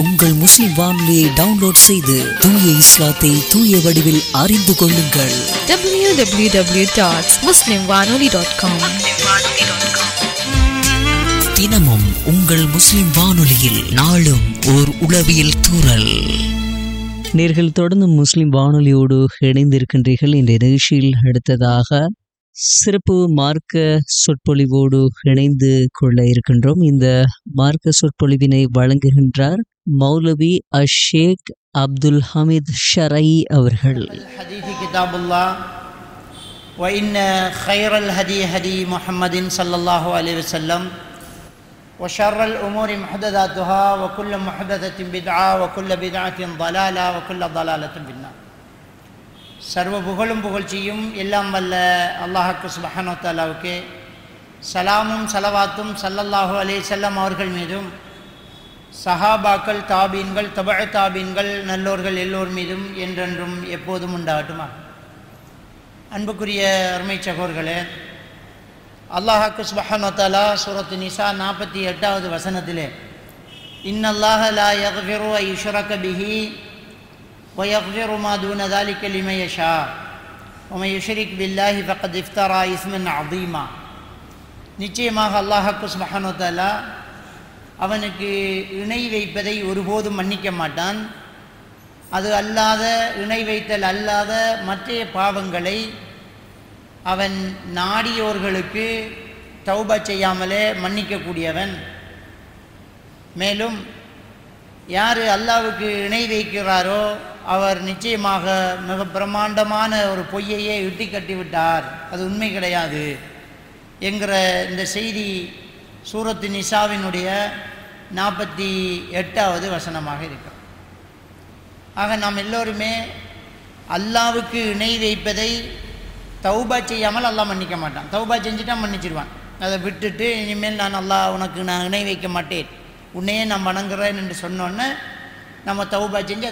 உங்கள் முஸ்லிம் வானொலியை டவுன்லோட் செய்து தூய இஸ்லாத்தை தூய வடிவில் அறிந்து கொள்ளுங்கள் www.muslimwanoli.com தினமும் உங்கள் முஸ்லிம் வானொலியில் நாளும் ஓர் உளவியல் தூறல் நேர்கள் தொடர்ந்து முஸ்லிம் வானொலியோடு இணைந்திருக்கின்றீர்கள் இந்த நிகழ்ச்சியில் அடுத்ததாக சிறப்பு மார்க்க சொற்பொழிவோடு இணைந்து கொள்ள இருக்கின்றோம் இந்த மார்க்க சொற்பொழிவினை வழங்குகின்றார் மௌலவி அஷேக் அப்துல் ஹமீத் ஷரை அவர்கள் الحديث كتاب الله وإن خير الهدي هدي محمد صلى الله عليه وسلم وشر الأمور محدثاتها وكل محدثة بدعة وكل بدعة ضلالة وكل ضلالة في النار சர்வ புகழும் புகழ்ச்சியும் எல்லாம் வல்ல அல்லாஹாக்கு சுபஹானு தாலாவுக்கு சலாமும் சலவாத்தும் சல்லல்லாஹு அலைஹி செல்லம் அவர்கள் மீதும் சஹாபாக்கள் தாபீன்கள் தபழ தாபீன்கள் நல்லோர்கள் எல்லோர் மீதும் என்றென்றும் எப்போதும் உண்டாகட்டுமா அன்புக்குரிய அருமை சகோர்களே அல்லாஹாக்கு சுபஹானத்தாலா சூரத்து நிசா நாற்பத்தி எட்டாவது வசனத்திலே இன்னல்லாஹ லா யக்ஃபிரு ஐ யுஷ்ரக பிஹி ويغفر ما دون ذلك لمن يشاء ومن يشرك بالله فقد افترى إثما عظيما நிச்சயமாக அல்லாஹாக்கு சுபஹானு தாலா அவனுக்கு இணை வைப்பதை ஒருபோதும் மன்னிக்க மாட்டான் அது அல்லாத இணை வைத்தல் அல்லாத மற்றைய பாவங்களை அவன் நாடியோர்களுக்கு தௌபா செய்யாமலே மன்னிக்கக்கூடியவன் மேலும் யார் அல்லாவுக்கு இணை வைக்கிறாரோ அவர் நிச்சயமாக மிக பிரம்மாண்டமான ஒரு பொய்யையே இட்டி கட்டி விட்டார் அது உண்மை கிடையாது என்கிற இந்த செய்தி சூரத்து நிசாவினுடைய நாற்பத்தி எட்டாவது வசனமாக இருக்கிறது ஆக நாம் எல்லோருமே அல்லாவுக்கு இணை வைப்பதை தௌபா செய்யாமல் அல்லாஹ் மன்னிக்க மாட்டான் தௌபா செஞ்சுட்டா மன்னிச்சிடுவான் அதை விட்டுட்டு இனிமேல் நான் அல்லாஹ் உனக்கு நான் இணை வைக்க மாட்டேன் உன்னையே நான் வணங்குறேன் என்று சொன்னோன்னே நம்ம தௌபா செஞ்சு